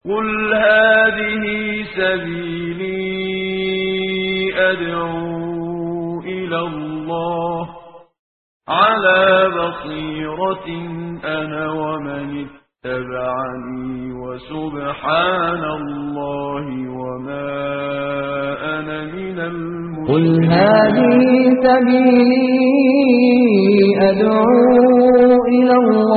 قل هذه سبيلي أدعو إلى الله على بصيرة أنا ومن اتبعني وسبحان الله وما أنا من قل المشركين هذه سبيلي أدعو إلى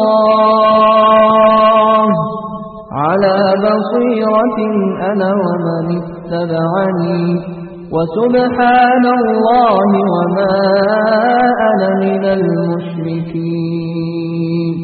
الله على بصيرة أنا ومن اتبعني وسبحان الله وما أنا من المشركين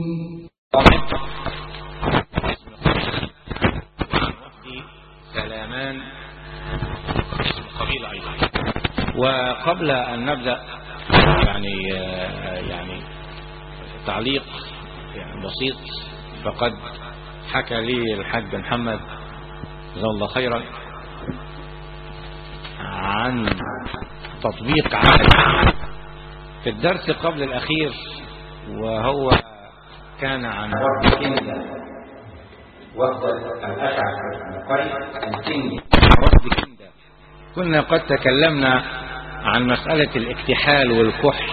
وفد سلامان اسم قبيلة أيضا وقبل أن نبدأ يعني آه، يعني تعليق يعني بسيط فقد حكى لي الحاج محمد جزاه الله خيرا عن تطبيق عملي في الدرس قبل الأخير وهو كان عن وفد كندا وفد الأشعث بن قيس الكندي وفد كندا كنا قد تكلمنا عن مسألة الاكتحال والكحل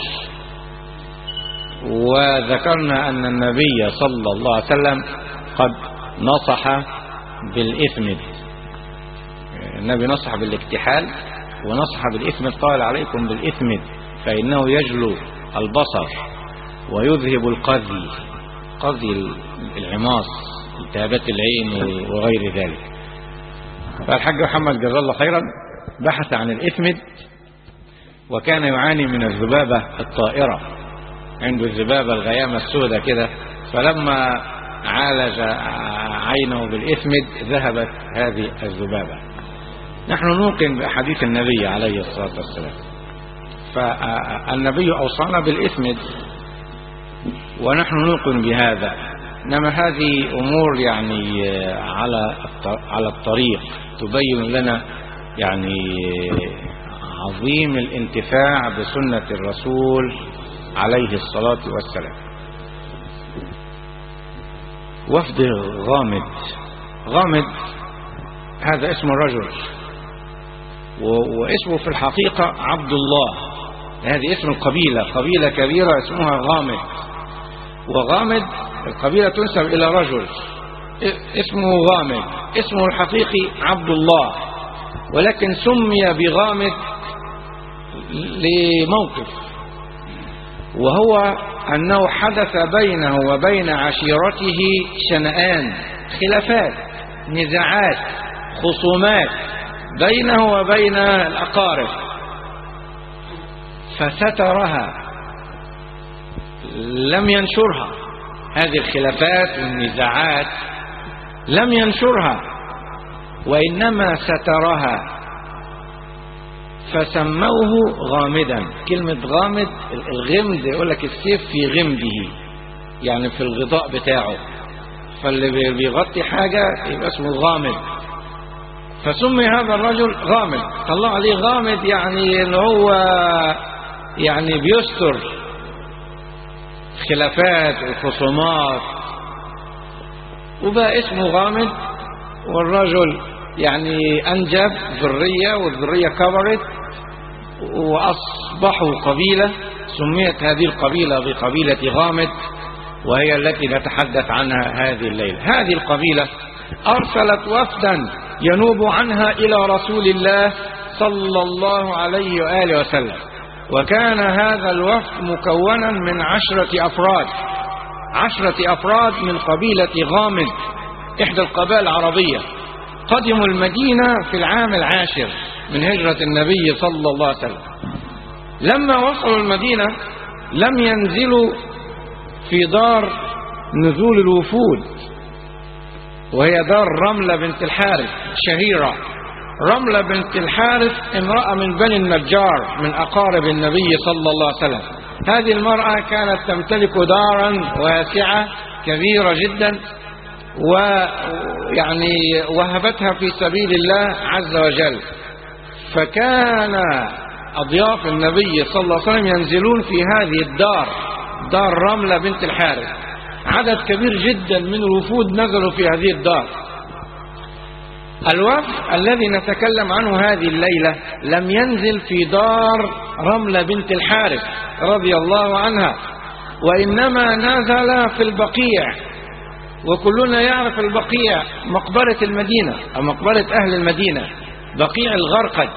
وذكرنا أن النبي صلى الله عليه وسلم قد نصح بالإثمد النبي نصح بالاكتحال ونصح بالإثمد قال عليكم بالإثمد فإنه يجلو البصر ويذهب القذي قذي العماص التهابات العين وغير ذلك فالحاج محمد جزاه الله خيرا بحث عن الإثمد وكان يعاني من الذبابة الطائرة عنده الذبابة الغيامة السوداء كده فلما عالج عينه بالإثمد ذهبت هذه الذبابة نحن نوقن بأحاديث النبي عليه الصلاة والسلام فالنبي أوصانا بالإثمد ونحن نوقن بهذا إنما هذه أمور يعني على على الطريق تبين لنا يعني عظيم الانتفاع بسنة الرسول عليه الصلاة والسلام وفد غامد غامد هذا اسم الرجل واسمه في الحقيقة عبد الله هذه اسم القبيلة قبيلة كبيرة اسمها غامد وغامد القبيلة تنسب إلى رجل اسمه غامد اسمه الحقيقي عبد الله ولكن سمي بغامد لموقف وهو أنه حدث بينه وبين عشيرته شنآن خلافات نزاعات خصومات بينه وبين الأقارب فسترها لم ينشرها هذه الخلافات والنزاعات لم ينشرها وإنما سترها فسموه غامدا كلمة غامد الغمد يقول لك السيف في غمده يعني في الغطاء بتاعه فاللي بيغطي حاجة يبقى اسمه غامد فسمي هذا الرجل غامد طلع عليه غامد يعني ان هو يعني بيستر خلافات وخصومات وبقى اسمه غامد والرجل يعني أنجب ذرية والذرية كبرت وأصبحوا قبيلة سميت هذه القبيلة بقبيلة غامد وهي التي نتحدث عنها هذه الليلة هذه القبيلة أرسلت وفدا ينوب عنها إلى رسول الله صلى الله عليه وآله وسلم وكان هذا الوفد مكونا من عشرة أفراد عشرة أفراد من قبيلة غامد إحدى القبائل العربية قدموا المدينة في العام العاشر من هجرة النبي صلى الله عليه وسلم لما وصلوا المدينة لم ينزلوا في دار نزول الوفود وهي دار رملة بنت الحارث شهيرة رملة بنت الحارث امرأة من بني النجار من أقارب النبي صلى الله عليه وسلم هذه المرأة كانت تمتلك دارا واسعة كبيرة جدا ويعني وهبتها في سبيل الله عز وجل فكان أضياف النبي صلى الله عليه وسلم ينزلون في هذه الدار دار رملة بنت الحارث عدد كبير جدا من الوفود نزلوا في هذه الدار الوفد الذي نتكلم عنه هذه الليلة لم ينزل في دار رملة بنت الحارث رضي الله عنها وإنما نزل في البقيع وكلنا يعرف البقيع مقبرة المدينة أو مقبرة أهل المدينة بقيع الغرقد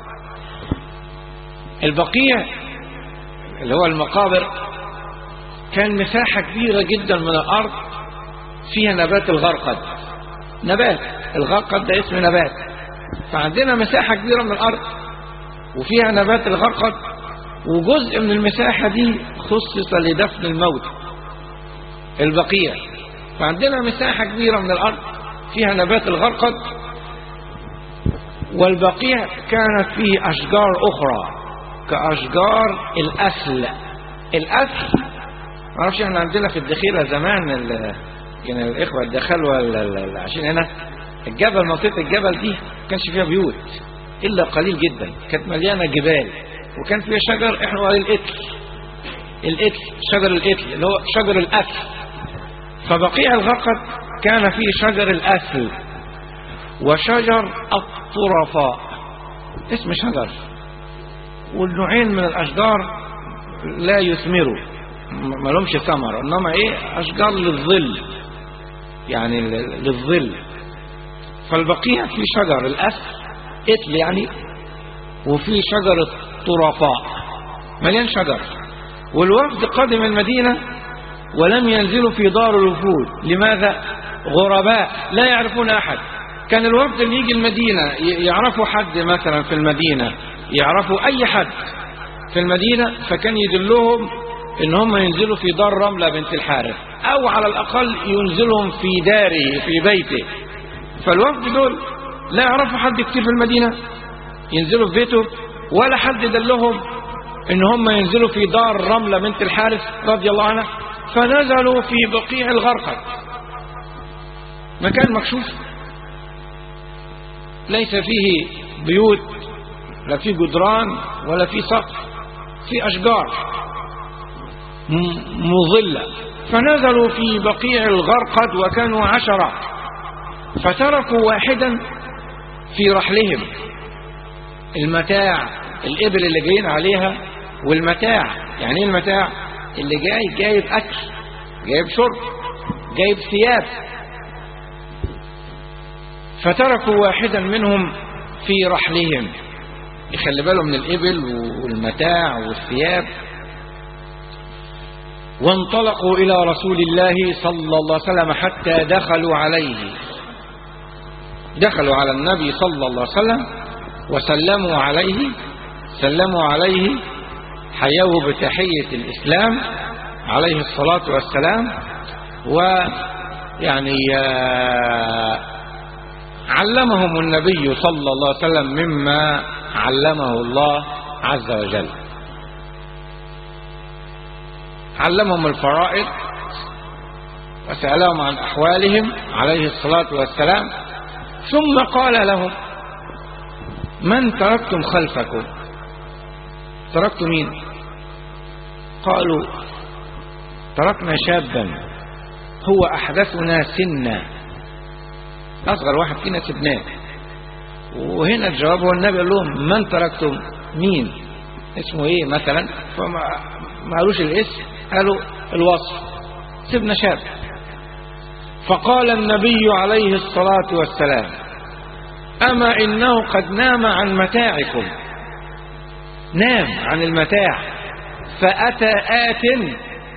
البقيع اللي هو المقابر كان مساحة كبيرة جدا من الأرض فيها نبات الغرقد نبات الغرقد ده اسم نبات فعندنا مساحة كبيرة من الأرض وفيها نبات الغرقد وجزء من المساحة دي خصص لدفن الموت البقيع فعندنا مساحة كبيرة من الأرض فيها نبات الغرقد والبقيع كانت فيه أشجار أخرى كأشجار الأسل الأسل معرفش احنا عندنا في الدخيلة زمان ال- كان الإخوة الدخلوة اللي عايشين هنا الجبل منطقة الجبل دي ما كانش فيها بيوت إلا قليل جدا كانت مليانة جبال وكان فيها شجر احنا قال الإتل الإتل شجر الإتل اللي هو شجر الأسل فبقيع الغرقد كان فيه شجر الأسل وشجر الطرفاء اسم شجر والنوعين من الأشجار لا يثمروا م- ما لهمش ثمر إنما إيه أشجار للظل يعني ل- للظل فالبقيع في شجر الأسل إتل يعني وفي شجر الطرفاء مليان شجر والوفد قدم المدينة ولم ينزلوا في دار الوفود لماذا غرباء لا يعرفون أحد كان الوفد اللي يجي المدينة ي- يعرفوا حد مثلا في المدينة يعرفوا أي حد في المدينة فكان يدلهم ان هم ينزلوا في دار رملة بنت الحارث او على الاقل ينزلهم في داره في بيته فالوفد دول لا يعرفوا حد كتير في المدينة ينزلوا في بيته ولا حد دلهم ان هم ينزلوا في دار رملة بنت الحارث رضي الله عنها فنزلوا في بقيع الغرقد مكان مكشوف ليس فيه بيوت لا فيه جدران ولا فيه سقف في أشجار م- مظلة فنزلوا في بقيع الغرقد وكانوا عشرة فتركوا واحدا في رحلهم المتاع الإبل اللي جايين عليها والمتاع يعني ايه المتاع اللي جاي جايب أكل جايب شرب جايب ثياب فتركوا واحدا منهم في رحلهم يخلي باله من الإبل والمتاع والثياب وانطلقوا إلى رسول الله صلى الله عليه وسلم حتى دخلوا عليه دخلوا على النبي صلى الله عليه وسلم وسلموا عليه سلموا عليه حيوه بتحية الإسلام عليه الصلاة والسلام ويعني آه، علمهم النبي صلى الله عليه وسلم مما علمه الله عز وجل علمهم الفرائض وسألهم عن أحوالهم عليه الصلاة والسلام ثم قال لهم من تركتم خلفكم تركتم مين قالوا تركنا شابا هو أحدثنا سنا أصغر واحد فينا سبناه وهنا الجواب هو النبي قال لهم من تركتم مين اسمه ايه مثلا فما ما قالوش الاسم قالوا الوصف سيبنا شاب فقال النبي عليه الصلاة والسلام أما إنه قد نام عن متاعكم نام عن المتاع فأتى آت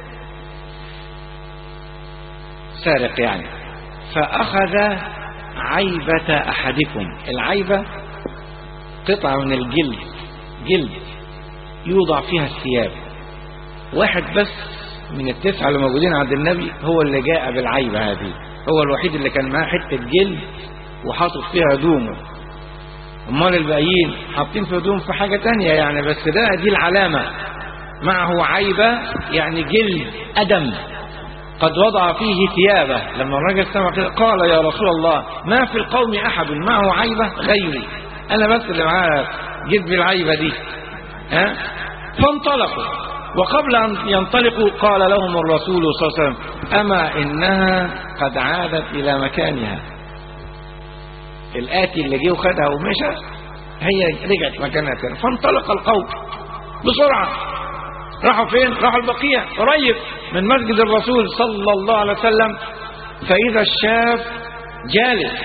سارق يعني فأخذ عيبة أحدكم العيبة قطعة من الجلد جلد يوضع فيها الثياب واحد بس من التسعة اللي موجودين عند النبي هو اللي جاء بالعيبة هذه هو الوحيد اللي كان معاه حتة جلد وحاطط فيها هدومه امال الباقيين حاطين في هدوم في حاجة تانية يعني بس ده دي العلامة معه عيبة يعني جلد أدم قد وضع فيه ثيابه لما الرجل سمع كده قال يا رسول الله ما في القوم أحد معه عيبة غيري أنا بس اللي معاه جلد بالعيبة دي ها فانطلقوا وقبل أن ينطلقوا قال لهم الرسول صلى الله عليه وسلم أما إنها قد عادت إلى مكانها الآتي اللي جه وخدها ومشى هي رجعت مكانها تاني فانطلق القوم بسرعة راحوا فين؟ راحوا البقيع قريب من مسجد الرسول صلى الله عليه وسلم فإذا الشاب جالس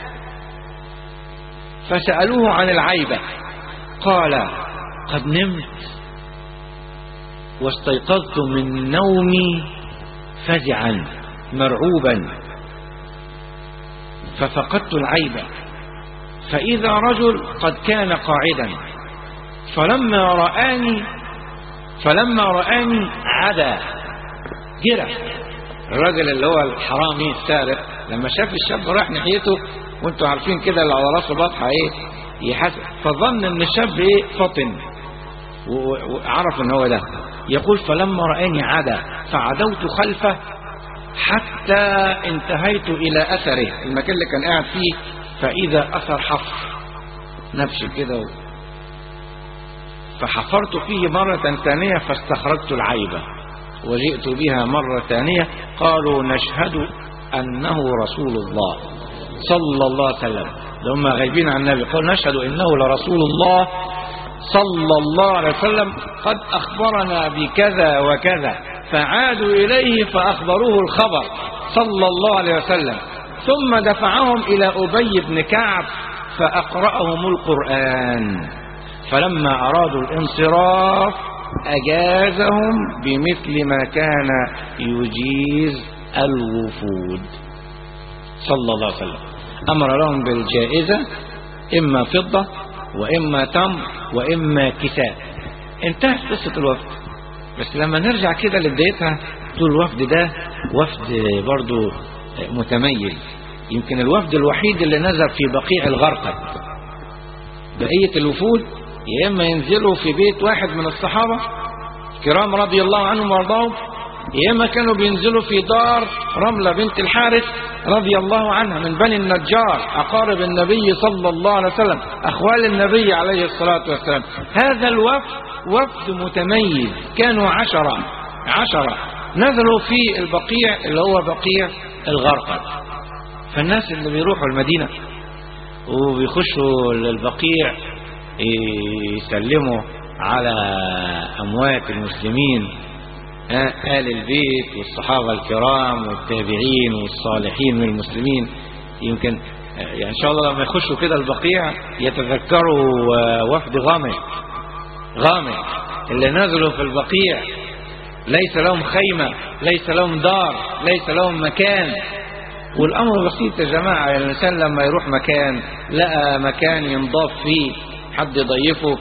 فسألوه عن العيبة قال قد نمت واستيقظت من نومي فزعا مرعوبا ففقدت العيبة فإذا رجل قد كان قاعدا فلما رآني فلما رآني عدا جرى الراجل اللي هو الحرامي السارق لما شاف الشاب راح ناحيته وانتوا عارفين كده اللي على راسه بطحه ايه يحاسب فظن ان الشاب ايه فطن وعرف ان هو ده يقول فلما رآني عدا فعدوت خلفه حتى انتهيت الى اثره المكان اللي كان قاعد فيه فاذا اثر حفر نبش كده و... فحفرت فيه مرة ثانية فاستخرجت العيبة وجئت بها مرة ثانية قالوا نشهد أنه رسول الله صلى الله عليه وسلم هم غايبين عن النبي قالوا نشهد إنه لرسول الله صلى الله عليه وسلم قد أخبرنا بكذا وكذا فعادوا إليه فأخبروه الخبر صلى الله عليه وسلم ثم دفعهم إلى أبي بن كعب فأقرأهم القرآن فلما أرادوا الانصراف أجازهم بمثل ما كان يجيز الوفود صلى الله عليه وسلم أمر لهم بالجائزة إما فضة وإما تمر وإما كساء انتهت قصة الوفد بس لما نرجع كده لبدايتها تقول الوفد ده وفد برضو متميز يمكن الوفد الوحيد اللي نزل في بقيع الغرقد بقية الوفود يا إما ينزلوا في بيت واحد من الصحابة كرام رضي الله عنهم وارضاهم يا إما كانوا بينزلوا في دار رملة بنت الحارث رضي الله عنها من بني النجار أقارب النبي صلى الله عليه وسلم أخوال النبي عليه الصلاة والسلام هذا الوفد وفد متميز كانوا عشرة عشرة نزلوا في البقيع اللي هو بقيع الغرقد فالناس اللي بيروحوا المدينة وبيخشوا البقيع يسلموا على أموات المسلمين آل البيت والصحابة الكرام والتابعين والصالحين من المسلمين يمكن يعني إن شاء الله لما يخشوا كده البقيع يتذكروا وفد غامض غامض اللي نزلوا في البقيع ليس لهم خيمة ليس لهم دار ليس لهم مكان والأمر بسيط يا جماعة يعني الإنسان لما يروح مكان لقى مكان ينضاف فيه حد يضيفه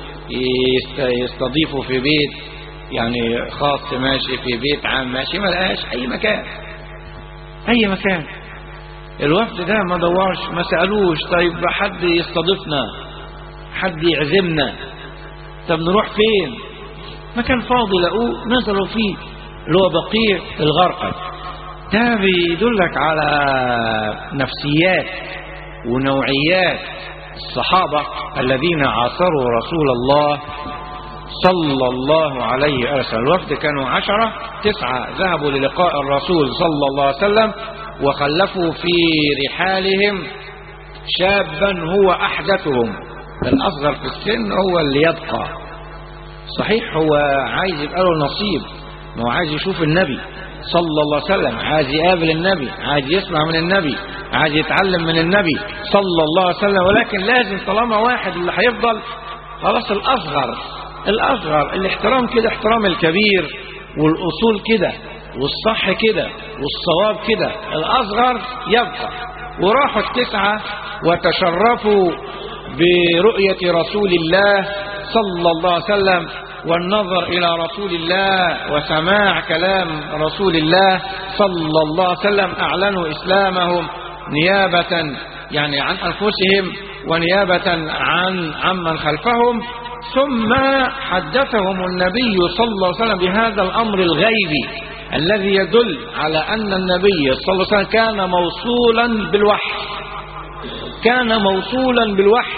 يستضيفه في بيت يعني خاص ماشي في بيت عام ماشي ما لقاش أي مكان أي مكان الوفد ده ما دورش ما سألوش طيب حد يستضيفنا حد يعزمنا طب نروح فين مكان فاضي لقوه نزلوا فيه اللي هو بقيع الغرقد ده بيدلك على نفسيات ونوعيات الصحابة الذين عاصروا رسول الله صلى الله عليه وسلم الوفد كانوا عشرة تسعة ذهبوا للقاء الرسول صلى الله عليه وسلم وخلفوا في رحالهم شابا هو أحدثهم الأصغر في السن هو اللي يبقى صحيح هو عايز يبقى له نصيب ما هو عايز يشوف النبي صلى الله عليه وسلم عايز يقابل النبي عايز يسمع من النبي عايز يتعلم من النبي صلى الله عليه وسلم ولكن لازم طالما واحد اللي هيفضل خلاص الأصغر الأصغر الاحترام كده احترام الكبير والأصول كده والصح كده والصواب كده الأصغر يبقى وراحوا التسعة وتشرفوا برؤية رسول الله صلى الله عليه وسلم والنظر إلى رسول الله وسماع كلام رسول الله صلى الله عليه وسلم أعلنوا إسلامهم نيابة يعني عن أنفسهم ونيابة عن عمن خلفهم ثم حدثهم النبي صلى الله عليه وسلم بهذا الأمر الغيبي الذي يدل على أن النبي صلى الله عليه وسلم كان موصولا بالوحي كان موصولا بالوحي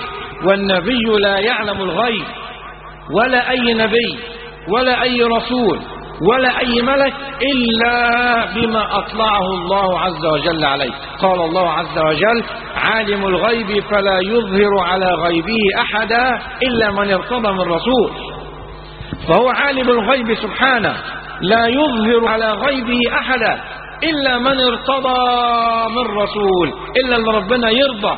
والنبي لا يعلم الغيب ولا أي نبي ولا أي رسول ولا أي ملك إلا بما أطلعه الله عز وجل عليه قال الله عز وجل عالم الغيب فلا يظهر على غيبه أحدا إلا من ارتضى من رسول فهو عالم الغيب سبحانه لا يظهر على غيبه أحدا إلا من ارتضى من رسول إلا اللي ربنا يرضى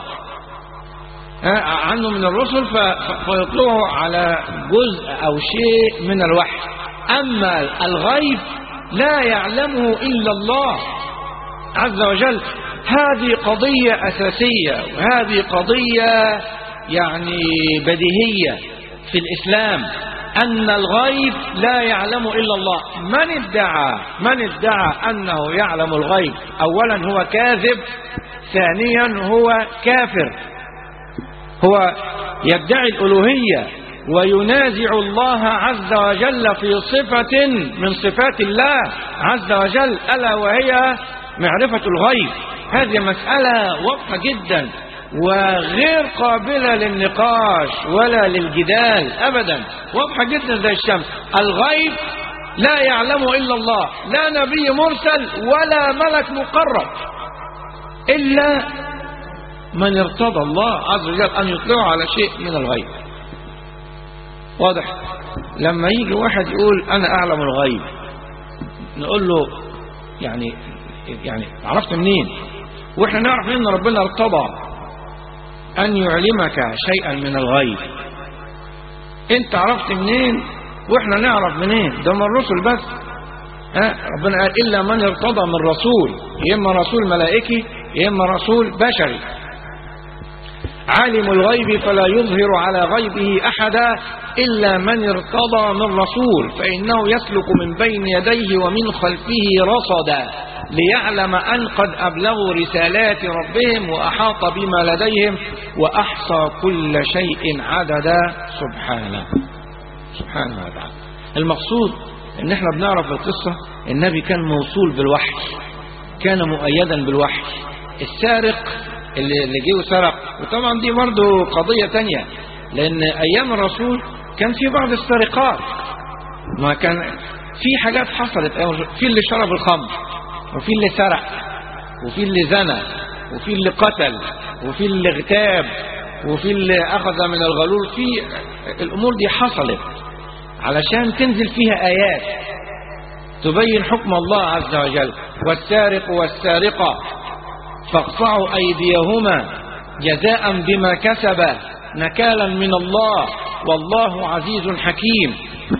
عنه من الرسل فيطلعه على جزء أو شيء من الوحي أما الغيب لا يعلمه إلا الله عز وجل هذه قضية أساسية وهذه قضية يعني بديهية في الإسلام أن الغيب لا يعلم إلا الله من ادعى من ادعى أنه يعلم الغيب أولا هو كاذب ثانيا هو كافر هو يدعي الألوهية وينازع الله عز وجل في صفة من صفات الله عز وجل ألا وهي معرفة الغيب هذه مسألة واضحة جدا وغير قابلة للنقاش ولا للجدال أبدا واضحة جدا زي الشمس الغيب لا يعلم إلا الله لا نبي مرسل ولا ملك مقرب إلا من ارتضى الله عز وجل أن يطلعه على شيء من الغيب واضح لما يجي واحد يقول أنا أعلم الغيب نقول له يعني يعني عرفت منين واحنا نعرف ان ربنا ارتضى ان يعلمك شيئا من الغيب انت عرفت منين واحنا نعرف منين ده من الرسل بس ها ربنا قال الا من ارتضى من رسول يا اما رسول ملائكي يا اما رسول بشري عالم الغيب فلا يظهر على غيبه احدا الا من ارتضى من رسول فانه يسلك من بين يديه ومن خلفه رصدا ليعلم ان قد ابلغوا رسالات ربهم واحاط بما لديهم واحصى كل شيء عددا سبحانه سبحانه وتعالى المقصود ان احنا بنعرف القصه النبي كان موصول بالوحي كان مؤيدا بالوحي السارق اللي اللي جه وسرق وطبعا دي برضه قضيه تانية لان ايام الرسول كان في بعض السرقات ما كان في حاجات حصلت في اللي شرب الخمر وفي اللي سرق وفي اللي زنى وفي اللي قتل وفي اللي اغتاب وفي اللي اخذ من الغلول في الامور دي حصلت علشان تنزل فيها ايات تبين حكم الله عز وجل والسارق والسارقه فاقطعوا ايديهما جزاء بما كسبا نكالا من الله والله عزيز حكيم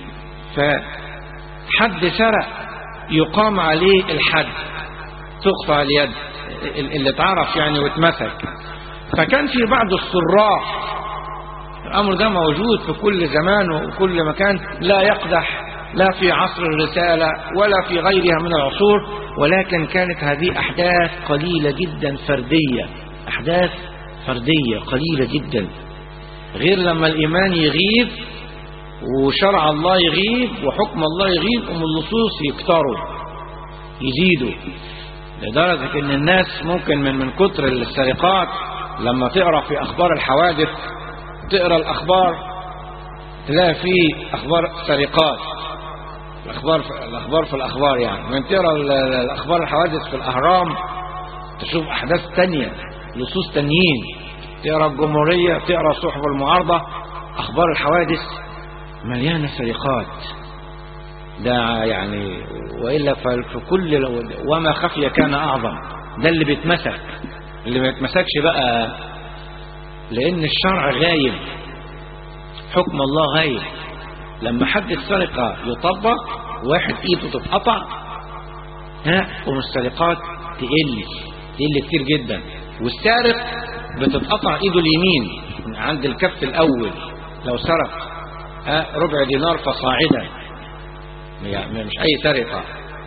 فحد سرق يقام عليه الحد تقطع اليد اللي اتعرف يعني واتمسك فكان في بعض السراح الامر ده موجود في كل زمان وكل مكان لا يقدح لا في عصر الرسالة ولا في غيرها من العصور ولكن كانت هذه أحداث قليلة جدا فردية أحداث فردية قليلة جدا غير لما الإيمان يغيب وشرع الله يغيب وحكم الله يغيب أم اللصوص يكتروا يزيدوا لدرجة ان الناس ممكن من من كتر السرقات لما تقرأ في اخبار الحوادث تقرأ الاخبار تلاقي فيه اخبار سرقات الاخبار في الاخبار في الاخبار يعني من تقرأ الاخبار الحوادث في الاهرام تشوف احداث تانية لصوص تانيين تقرأ الجمهورية تقرأ صحف المعارضة اخبار الحوادث مليانة سرقات ده يعني وإلا ففي كل وما خفي كان أعظم ده اللي بيتمسك اللي ما يتمسكش بقى لأن الشرع غايب حكم الله غايب لما حد السرقة يطبق واحد إيده تتقطع ها والسرقات تقل تقل كتير جدا والسارق بتتقطع إيده اليمين عند الكف الأول لو سرق ها ربع دينار فصاعدا يعني مش أي سرقة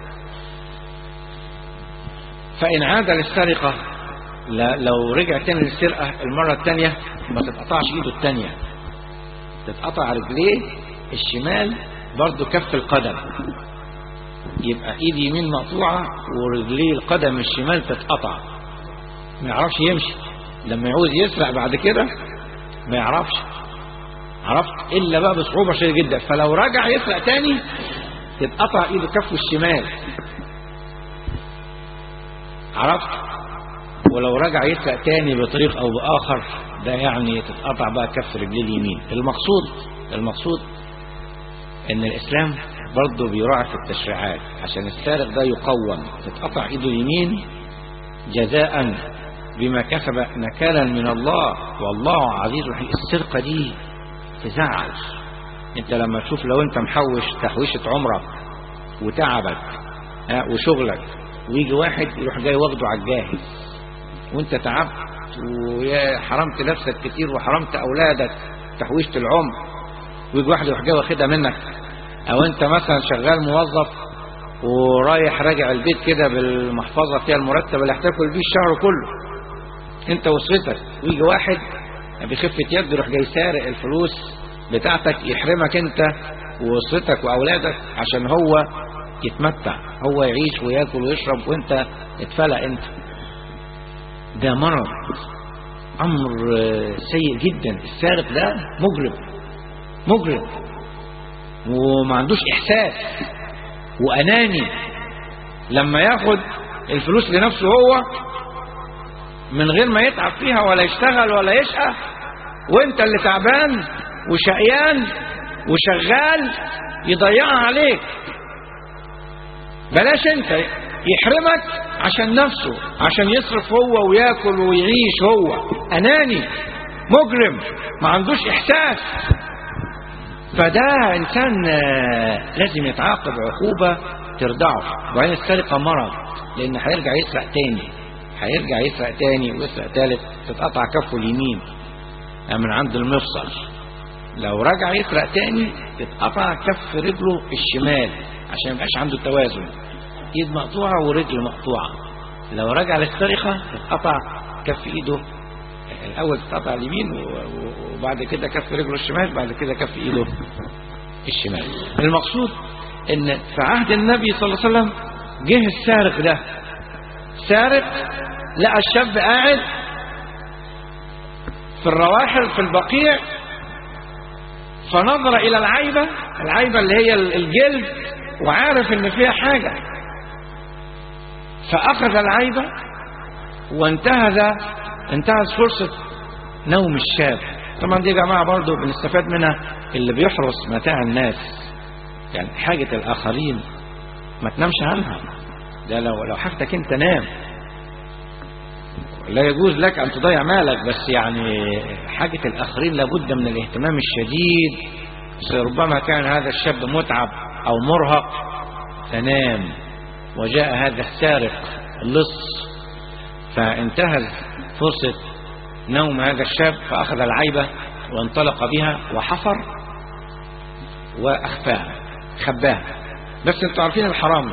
فإن عاد للسرقة لو رجع تاني للسرقة المرة التانية ما تتقطعش إيده التانية تتقطع رجليه الشمال برضو كف القدم يبقى ايد يمين مقطوعة ورجليه القدم الشمال تتقطع ما يعرفش يمشي لما يعوز يسرق بعد كده ما يعرفش عرفت إلا بقى بصعوبة شديدة جدا فلو رجع يسرق تاني تتقطع ايده كفه الشمال عرفت ولو رجع يسرق تاني بطريق او باخر ده يعني تتقطع بقى كف رجليه اليمين المقصود المقصود ان الاسلام برضه بيراعي في التشريعات عشان السارق ده يقوم تتقطع ايده اليمين جزاء بما كسب نكالا من الله والله عزيز رحيم السرقة دي تزعل انت لما تشوف لو انت محوش تحويشة عمرك وتعبك ها وشغلك ويجي واحد يروح جاي واخده على الجاهز وانت تعبت ويا حرمت نفسك كتير وحرمت اولادك تحويشة العمر ويجي واحد يروح جاي واخدها منك او انت مثلا شغال موظف ورايح راجع البيت كده بالمحفظة فيها المرتب اللي هتاكل بيه الشهر كله انت واسرتك ويجي واحد بخفة يد يروح جاي سارق الفلوس بتاعتك يحرمك انت واسرتك واولادك عشان هو يتمتع هو يعيش وياكل ويشرب وانت اتفلق انت ده مرض امر سيء جدا السارق ده مجرم مجرم وما عندوش احساس واناني لما ياخد الفلوس لنفسه هو من غير ما يتعب فيها ولا يشتغل ولا يشقى وانت اللي تعبان وشقيان وشغال يضيعها عليك بلاش انت يحرمك عشان نفسه عشان يصرف هو وياكل ويعيش هو اناني مجرم ما عندوش احساس فده انسان لازم يتعاقب عقوبة ترضعه وبعدين السرقة مرض لان هيرجع يسرق تاني هيرجع يسرق تاني ويسرق تالت تتقطع كفه اليمين من عند المفصل لو رجع يسرق تاني تتقطع كف رجله الشمال عشان يبقاش عنده توازن ايد مقطوعة ورجل مقطوعة لو رجع للسرقة تتقطع كف ايده الاول تتقطع اليمين وبعد كده كف رجله الشمال بعد كده كف ايده الشمال المقصود ان في عهد النبي صلى الله عليه وسلم جه السارق ده سارق لقى الشاب قاعد في الرواحل في البقيع فنظر الى العيبة العيبة اللي هي الجلد وعارف ان فيها حاجة فاخذ العيبة وانتهز انتهز فرصة نوم الشاب طبعا دي يا جماعة برضو بنستفاد منها اللي بيحرس متاع الناس يعني حاجة الاخرين ما تنامش عنها ده لو لو حاجتك انت نام لا يجوز لك ان تضيع مالك بس يعني حاجة الاخرين لابد من الاهتمام الشديد ربما كان هذا الشاب متعب او مرهق فنام وجاء هذا السارق اللص فانتهز فرصة نوم هذا الشاب فاخذ العيبة وانطلق بها وحفر واخفاها خباها بس انتوا عارفين الحرامي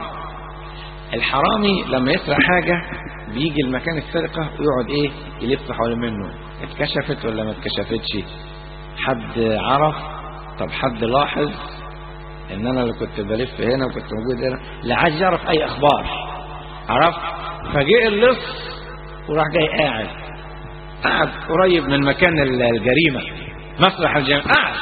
الحرامي لما يسرق حاجة بيجي المكان السرقة ويقعد ايه يلف حوالين منه اتكشفت ولا ما اتكشفتش حد عرف طب حد لاحظ ان انا اللي كنت بلف هنا وكنت موجود هنا لا عايز يعرف اي اخبار عرفت فجاء اللص وراح جاي قاعد قاعد قريب من مكان الجريمة مسرح الجريمة قاعد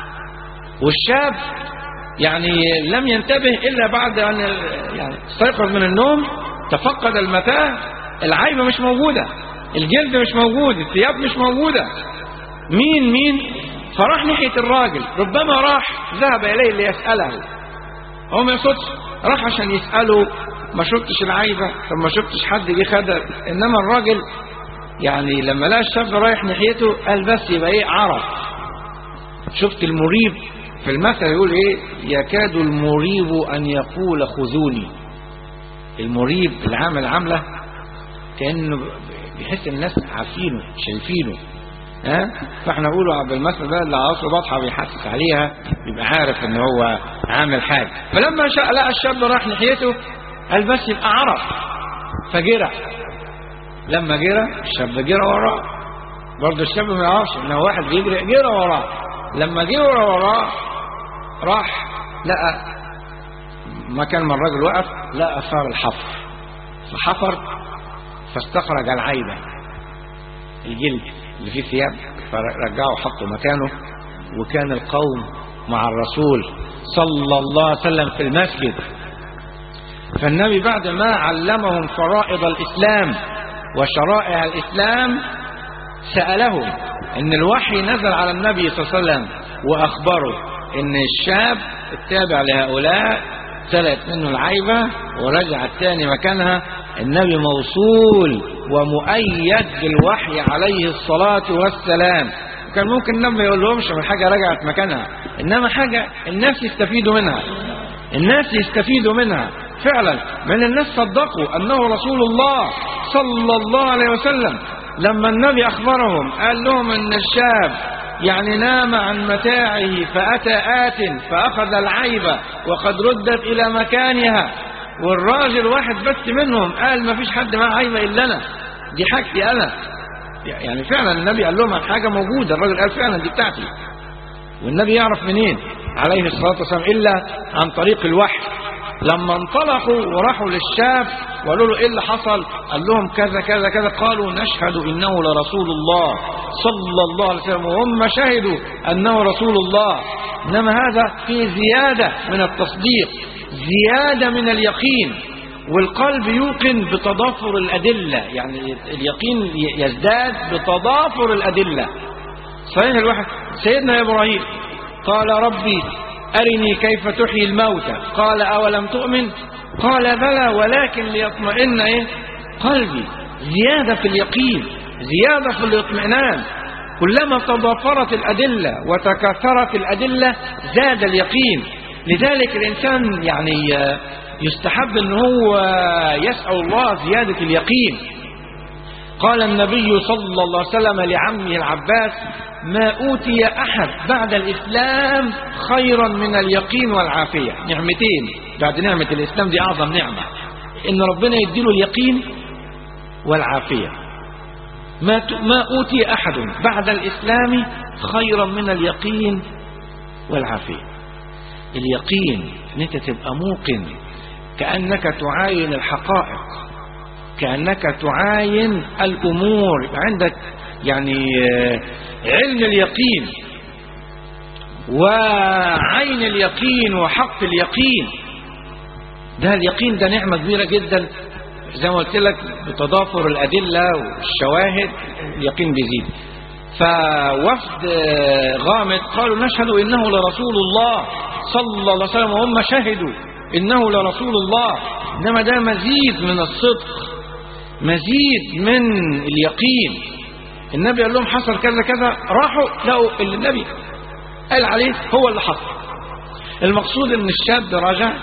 والشاب يعني لم ينتبه إلا بعد أن يعني استيقظ من النوم تفقد المتاع العيبة مش موجودة الجلد مش موجود الثياب مش موجودة مين مين فراح ناحية الراجل ربما راح ذهب إليه ليسأله هو ما يقصدش راح عشان يسأله ما شفتش العيبة طب ما شفتش حد جه خدر إنما الراجل يعني لما لقى الشاب رايح ناحيته قال بس يبقى ايه عرف شفت المريب في المثل يقول ايه يكاد المريب ان يقول خذوني المريب اللي عامل عامله كانه بيحس الناس عارفينه شايفينه ها فاحنا نقوله بالمثل ده اللي عصره بطحه بيحسس عليها بيبقى عارف ان هو عامل حاجه فلما شاء لقى الشاب راح ناحيته قال بس يبقى عرف فجرى لما جرى الشاب جرى وراه برضه الشاب ما يعرفش ان هو واحد بيجري جرى وراه لما جه ورا وراه راح لقى مكان ما الراجل وقف لقى اثار الحفر فحفر فاستخرج العيبه الجلد اللي فيه ثياب فرجعه وحطه مكانه وكان القوم مع الرسول صلى الله عليه وسلم في المسجد فالنبي بعد ما علمهم فرائض الإسلام وشرائع الإسلام سألهم إن الوحي نزل على النبي صلى الله عليه وسلم وأخبره إن الشاب التابع لهؤلاء سلت منه العيبة ورجع الثاني مكانها النبي موصول ومؤيد بالوحي عليه الصلاة والسلام كان ممكن النبي ما يقول لهمش من حاجة رجعت مكانها إنما حاجة الناس يستفيدوا منها الناس يستفيدوا منها فعلا من الناس صدقوا أنه رسول الله صلى الله عليه وسلم لما النبي أخبرهم قال لهم أن الشاب يعني نام عن متاعه فأتى آت فأخذ العيبة وقد ردت إلى مكانها والراجل واحد بس منهم قال ما فيش حد معاه عيبة إلا أنا دي حاجتي أنا يعني فعلا النبي قال لهم عن حاجة موجودة الراجل قال فعلا دي بتاعتي والنبي يعرف منين عليه الصلاة والسلام إلا عن طريق الوحي لما انطلقوا وراحوا للشاب وقالوا له ايه اللي حصل قال لهم كذا كذا كذا قالوا نشهد انه لرسول الله صلى الله عليه وسلم وهم شهدوا انه رسول الله انما هذا في زيادة من التصديق زيادة من اليقين والقلب يوقن بتضافر الأدلة يعني اليقين يزداد بتضافر الأدلة صحيح الواحد سيدنا إبراهيم قال ربي أرني كيف تحيي الموتى قال أولم تؤمن قال بلى ولكن ليطمئن إيه؟ قلبي زيادة في اليقين زيادة في الاطمئنان كلما تضافرت الأدلة وتكاثرت الأدلة زاد اليقين لذلك الإنسان يعني يستحب أن هو يسأل الله زيادة اليقين قال النبي صلى الله عليه وسلم لعمه العباس ما أوتي أحد بعد الإسلام خيرا من اليقين والعافية نعمتين بعد نعمة الإسلام دي أعظم نعمة إن ربنا يديله اليقين والعافية ما ما أوتي أحد بعد الإسلام خيرا من اليقين والعافية اليقين ان انت تبقى موقن كأنك تعاين الحقائق كأنك تعاين الأمور عندك يعني علم اليقين وعين اليقين وحق اليقين ده اليقين ده نعمة كبيرة جدا زي ما قلت لك بتضافر الأدلة والشواهد اليقين بيزيد فوفد غامد قالوا نشهد إنه لرسول الله صلى الله عليه وسلم وهم شهدوا إنه لرسول الله إنما ده مزيد من الصدق مزيد من اليقين النبي قال لهم حصل كذا كذا راحوا لقوا اللي النبي قال عليه هو اللي حصل المقصود ان الشاب رجع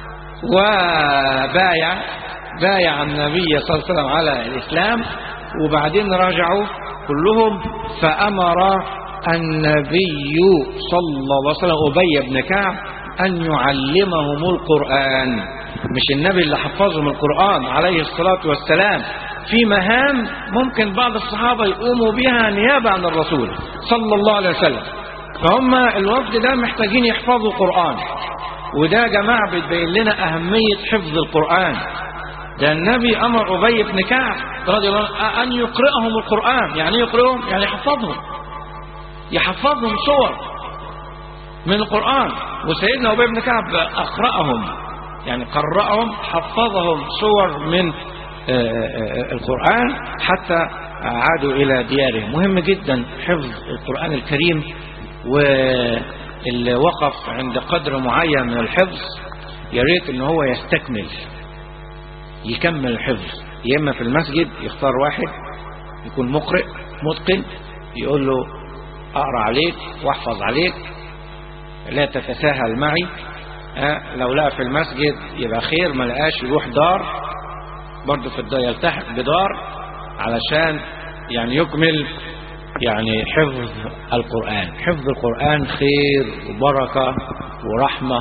وبايع بايع النبي صلى الله عليه وسلم على الإسلام وبعدين رجعوا كلهم فأمر النبي صلى الله عليه وسلم أبي بن كعب أن يعلمهم القرآن مش النبي اللي حفظهم القرآن عليه الصلاة والسلام في مهام ممكن بعض الصحابة يقوموا بها نيابة عن الرسول صلى الله عليه وسلم فهم الوفد ده محتاجين يحفظوا القرآن وده يا جماعة بتبين لنا أهمية حفظ القرآن ده النبي أمر أبي بن كعب رضي الله عنه أن يقرأهم القرآن يعني يقرأهم يعني يحفظهم يحفظهم صور من القرآن وسيدنا أبي بن كعب أقرأهم يعني قرأهم حفظهم صور من القرآن حتى عادوا إلى ديارهم مهم جدا حفظ القرآن الكريم واللي وقف عند قدر معين من الحفظ يا ريت ان هو يستكمل يكمل الحفظ يا اما في المسجد يختار واحد يكون مقرئ متقن يقول له اقرا عليك واحفظ عليك لا تتساهل معي أه لو لقى في المسجد يبقى خير ما لقاش يروح دار برضه في الدار يلتحق بدار علشان يعني يكمل يعني حفظ القرآن حفظ القرآن خير وبركة ورحمة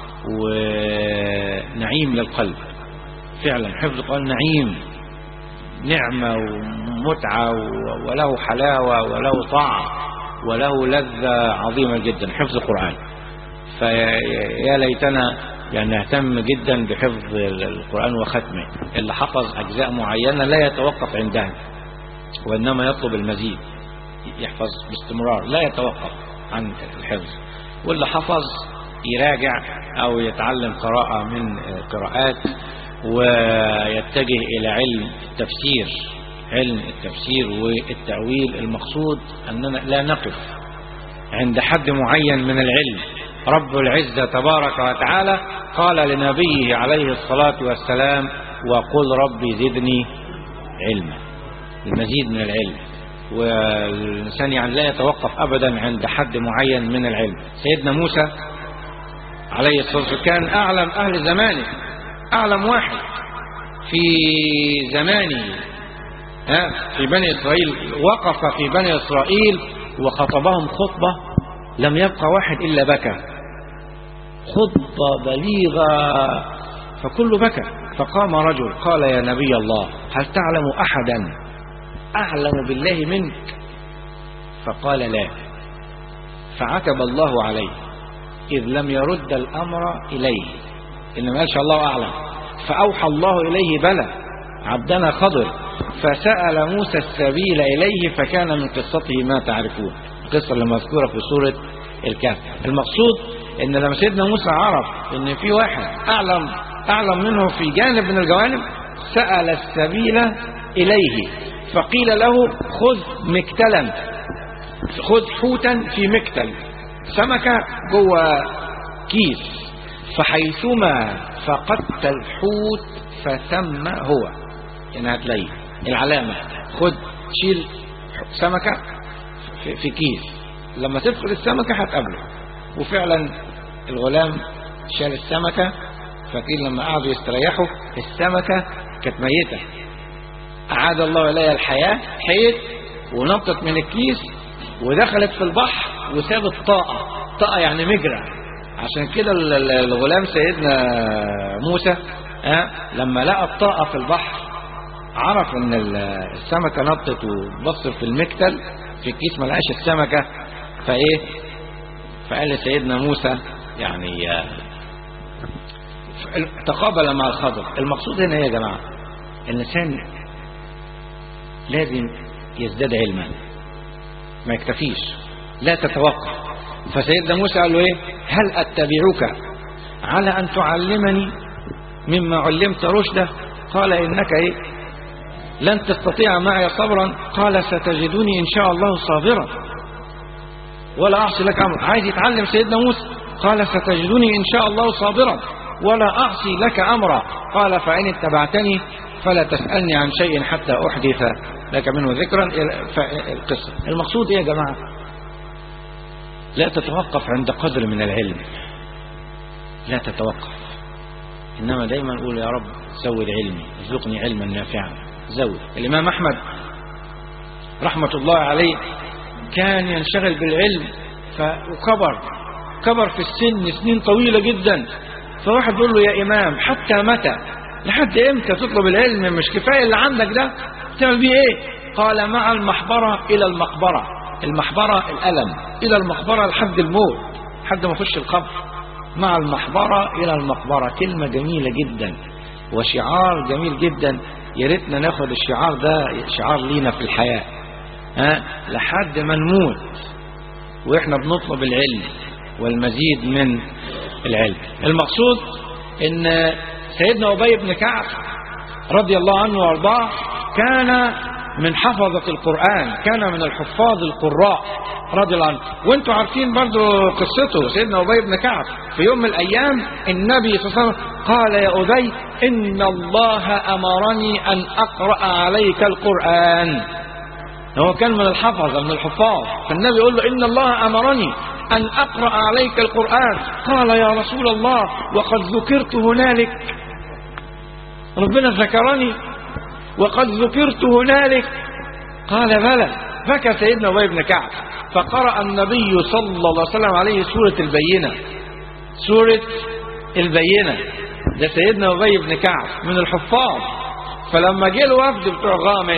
ونعيم للقلب فعلا حفظ القرآن نعيم نعمة ومتعة وله حلاوة وله طعم وله لذة عظيمة جدا حفظ القرآن فيا ليتنا يعني نهتم جدا بحفظ القرآن وختمه اللي حفظ أجزاء معينة لا يتوقف عندها وإنما يطلب المزيد يحفظ باستمرار لا يتوقف عن الحفظ واللي حفظ يراجع أو يتعلم قراءة من قراءات ويتجه إلى علم التفسير علم التفسير والتأويل المقصود أننا لا نقف عند حد معين من العلم رب العزة تبارك وتعالى قال لنبيه عليه الصلاة والسلام وقل ربي زدني علما المزيد من العلم والإنسان يعني لا يتوقف أبدا عند حد معين من العلم سيدنا موسى عليه الصلاة والسلام كان أعلم أهل زمانه أعلم واحد في زمانه ها في بني إسرائيل وقف في بني إسرائيل وخطبهم خطبة لم يبقى واحد إلا بكى خطبة بليغة فكل بكى فقام رجل قال يا نبي الله هل تعلم أحدا أعلم بالله منك فقال لا فعتب الله عليه إذ لم يرد الأمر إليه إنما قالش الله أعلم فأوحى الله إليه بلى عبدنا خضر فسأل موسى السبيل إليه فكان من قصته ما تعرفون القصة اللي مذكورة في سورة الكهف المقصود ان لما سيدنا موسى عرف ان في واحد اعلم اعلم منه في جانب من الجوانب سأل السبيل اليه فقيل له خذ مكتلا خذ حوتا في مكتل سمكة جوه كيس فحيثما فقدت الحوت فثم هو يعني هتلاقيه العلامة خد شيل سمكة في, في كيس لما تفقد السمكة هتقابله وفعلا الغلام شال السمكة فاكرين لما قعدوا يستريحوا السمكة كانت ميتة أعاد الله إليها الحياة حيت ونطت من الكيس ودخلت في البحر وسابت طاقة طاقة يعني مجرى عشان كده الغلام سيدنا موسى أه لما لقى الطاقة في البحر عرف ان السمكة نطت وبص في المكتل في الكيس ما لقاش السمكة فايه فقال لسيدنا موسى يعني تقابل مع الخضر المقصود هنا يا جماعة الإنسان لازم يزداد علما ما يكتفيش لا تتوقف فسيدنا موسى قال له ايه هل اتبعك على ان تعلمني مما علمت رشدا قال انك ايه لن تستطيع معي صبرا قال ستجدني ان شاء الله صابرا ولا اعصي لك امر عايز يتعلم سيدنا موسى قال ستجدني ان شاء الله صابرا ولا اعصي لك امرا قال فان اتبعتني فلا تسالني عن شيء حتى احدث لك منه ذكرا القصه المقصود ايه يا جماعه لا تتوقف عند قدر من العلم لا تتوقف إنما دايما نقول يا رب زود علمي ارزقني علما نافعا زود الإمام أحمد رحمة الله عليه كان ينشغل بالعلم وكبر كبر في السن سنين طويلة جدا فواحد يقول له يا إمام حتى متى لحد إمتى تطلب العلم مش كفاية اللي عندك ده تعمل بيه إيه قال مع المحبرة إلى المقبرة المحبرة الألم إلى المقبرة لحد الموت لحد ما يخش القبر مع المحبرة إلى المقبرة كلمة جميلة جدا وشعار جميل جدا يا ريتنا ناخد الشعار ده شعار لينا في الحياة ها لحد ما نموت واحنا بنطلب العلم والمزيد من العلم المقصود ان سيدنا أبي بن كعب رضي الله عنه وارضاه كان من حفظة القرآن كان من الحفاظ القراء رضي الله عنه وانتوا عارفين برضو قصته سيدنا أبي بن كعب في يوم من الأيام النبي صلى الله عليه وسلم قال يا أبي إن الله أمرني أن أقرأ عليك القرآن هو كان من الحفظة من الحفاظ فالنبي يقول له إن الله أمرني أن أقرأ عليك القرآن قال يا رسول الله وقد ذكرت هنالك ربنا ذكرني وقد ذكرت هنالك قال بلى بكى سيدنا أبي بن كعب فقرأ النبي صلى الله عليه وسلم عليه سورة البينة سورة البينة ده سيدنا أبي بن كعب من الحفاظ فلما جه الوفد بتوع غامد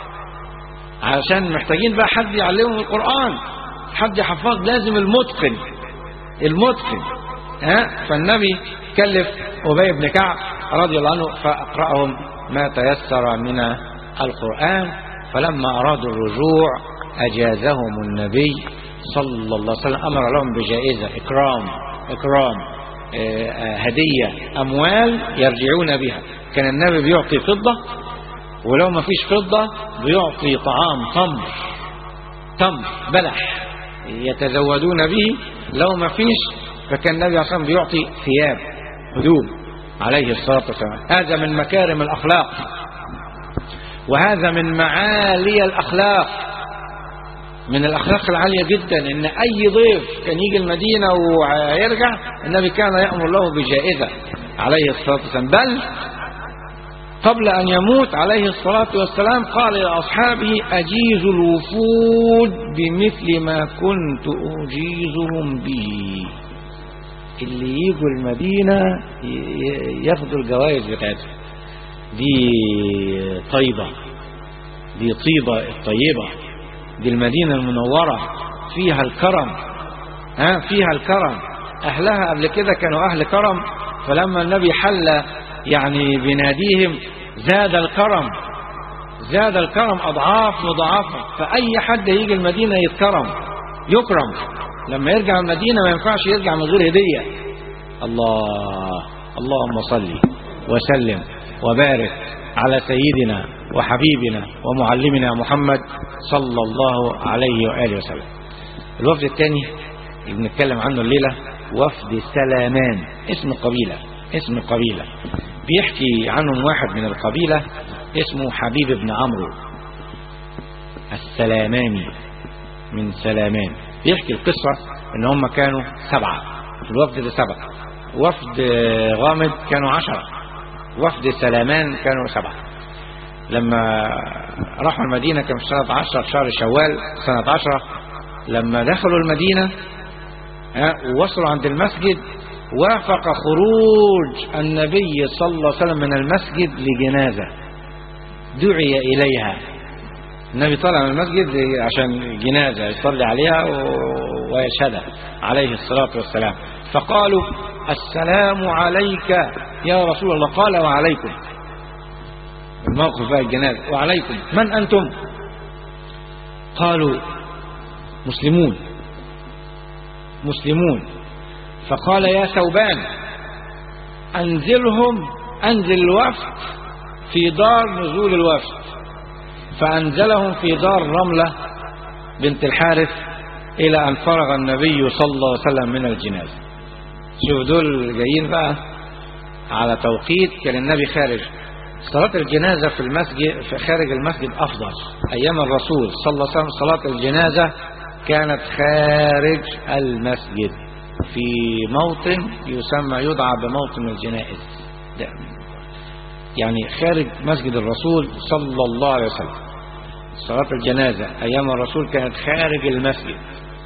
عشان محتاجين بقى حد يعلمهم القرآن حد يحفظ لازم المتقن المتقن ها فالنبي كلف أبي بن كعب رضي الله عنه فأقرأهم ما تيسر من القرآن فلما أرادوا الرجوع أجازهم النبي صلى الله عليه وسلم أمر لهم بجائزة إكرام إكرام آه، آه، هدية أموال يرجعون بها كان النبي بيعطي فضة ولو ما فيش فضة بيعطي طعام تمر تمر بلح يتزودون به لو ما فيش فكان النبي عليه الصلاة والسلام بيعطي ثياب هدوم عليه الصلاة والسلام هذا من مكارم الأخلاق وهذا من معالي الأخلاق من الأخلاق العالية جدا إن أي ضيف كان يجي المدينة ويرجع النبي كان يأمر له بجائزة عليه الصلاة والسلام بل قبل أن يموت عليه الصلاة والسلام قال لأصحابه أجيز الوفود بمثل ما كنت أجيزهم به اللي يجوا المدينة ي- ياخدوا الجوائز بتاعتهم دي طيبة دي طيبة الطيبة دي المدينة المنورة فيها الكرم ها فيها الكرم أهلها قبل كده كانوا أهل كرم فلما النبي حل يعني بناديهم زاد الكرم زاد الكرم أضعاف مضاعفة فأي حد يجي المدينة يتكرم يكرم لما يرجع المدينة ما ينفعش يرجع من غير هدية الله اللهم صل وسلم وبارك على سيدنا وحبيبنا ومعلمنا محمد صلى الله عليه وآله وسلم الوفد الثاني اللي بنتكلم عنه الليلة وفد سلامان اسم قبيلة اسم قبيلة بيحكي عنهم واحد من القبيلة اسمه حبيب بن عمرو السلاماني من سلامان بيحكي القصة ان هم كانوا سبعة الوفد ده سبعة وفد غامد كانوا عشرة وفد سلامان كانوا سبعة لما راحوا المدينة كان في سنة عشرة في شهر شوال سنة عشرة لما دخلوا المدينة ها، ووصلوا عند المسجد وافق خروج النبي صلى الله عليه وسلم من المسجد لجنازة دعي إليها النبي طلع من المسجد عشان جنازة يصلي عليها و- ويشهدها عليه الصلاة والسلام فقالوا السلام عليك يا رسول الله قال وعليكم الموقف بقى الجنازة وعليكم من أنتم قالوا مسلمون مسلمون فقال يا ثوبان أنزلهم أنزل الوفد في دار نزول الوفد فأنزلهم في دار رملة بنت الحارث إلى أن فرغ النبي صلى الله عليه وسلم من الجنازة شوف دول جايين بقى على توقيت كان النبي خارج صلاة الجنازة في المسجد في خارج المسجد أفضل أيام الرسول صلى الله عليه وسلم صلاة الجنازة كانت خارج المسجد في موطن يسمى يدعى بموطن الجنائز ده يعني خارج مسجد الرسول صلى الله عليه وسلم صلاة الجنازة أيام الرسول كانت خارج المسجد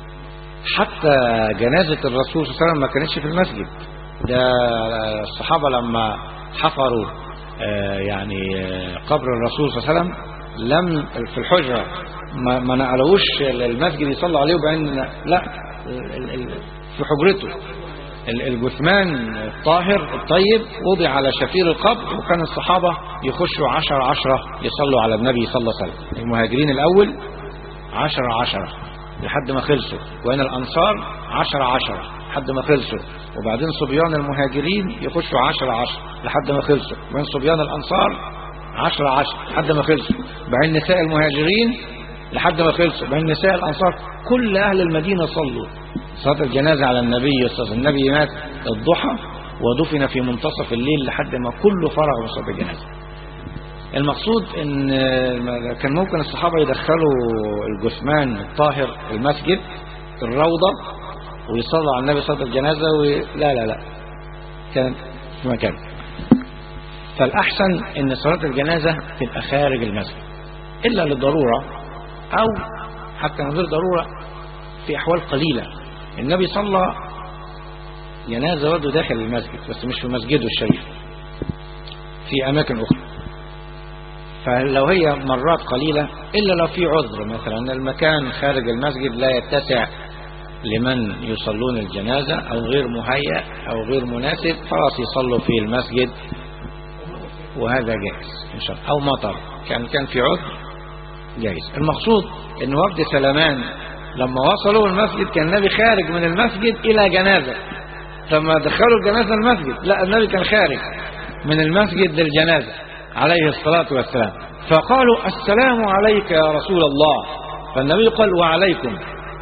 حتى جنازة الرسول صلى الله عليه وسلم ما كانتش في المسجد ده الصحابة لما حفروا آه، يعني آه، قبر الرسول صلى الله عليه وسلم لم في الحجرة ما, ما نقلوش المسجد يصلوا عليه وبعدين لا ال- ال- في حجرته ال- الجثمان الطاهر الطيب وضع على شفير القبر وكان الصحابة يخشوا عشر عشرة يصلوا على النبي صلى الله عليه وسلم المهاجرين الأول عشرة عشرة لحد ما خلصوا وين الأنصار عشرة عشرة لحد ما خلصوا وبعدين صبيان المهاجرين يخشوا عشرة عشرة لحد ما خلصوا وين صبيان الأنصار عشرة عشرة لحد ما خلصوا بعدين نساء المهاجرين لحد ما خلصوا بعدين نساء الأنصار كل أهل المدينة صلوا صلاة الجنازة على النبي صلى الله عليه وسلم النبي مات الضحى ودفن في منتصف الليل لحد ما كله فرغ من صلاة الجنازة المقصود ان كان ممكن الصحابة يدخلوا الجثمان الطاهر المسجد الروضة ويصلوا على النبي صلاة الجنازة و... لا لا لا كانت في مكان فالأحسن ان صلاة الجنازة تبقى خارج المسجد إلا للضرورة أو حتى من غير ضرورة في أحوال قليلة النبي صلى جنازة برضه داخل المسجد بس مش في مسجده الشريف في أماكن أخرى فلو هي مرات قليلة إلا لو في عذر مثلا المكان خارج المسجد لا يتسع لمن يصلون الجنازة أو غير مهيأ أو غير مناسب خلاص يصلوا في المسجد وهذا جائز إن شاء الله أو مطر كان كان في عذر جائز المقصود أن وفد سلمان لما وصلوا المسجد كان النبي خارج من المسجد إلى جنازة لما دخلوا الجنازة المسجد لا النبي كان خارج من المسجد للجنازة عليه الصلاة والسلام فقالوا السلام عليك يا رسول الله فالنبي قال وعليكم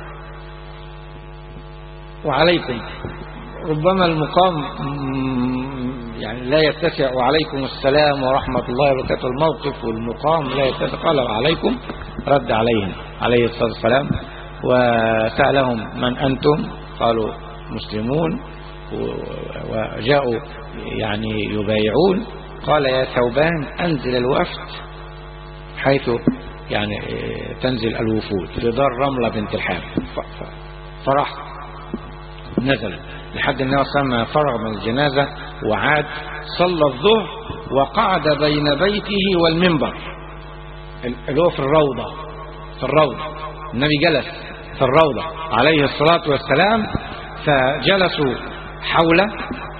وعليكم ربما المقام يعني لا يتسع وعليكم السلام ورحمة الله وبركاته الموقف والمقام لا يتسع قال وعليكم رد عليهم عليه الصلاة والسلام وسألهم من أنتم قالوا مسلمون وجاءوا يعني يبايعون قال يا ثوبان أنزل الوفد حيث يعني تنزل الوفود في دار رملة بنت الحارث فراح نزل لحد النبي صلى الله عليه وسلم فرغ من الجنازة وعاد صلى الظهر وقعد بين بيته والمنبر اللي هو في الروضة في الروضة النبي جلس في الروضة عليه الصلاة والسلام فجلسوا حوله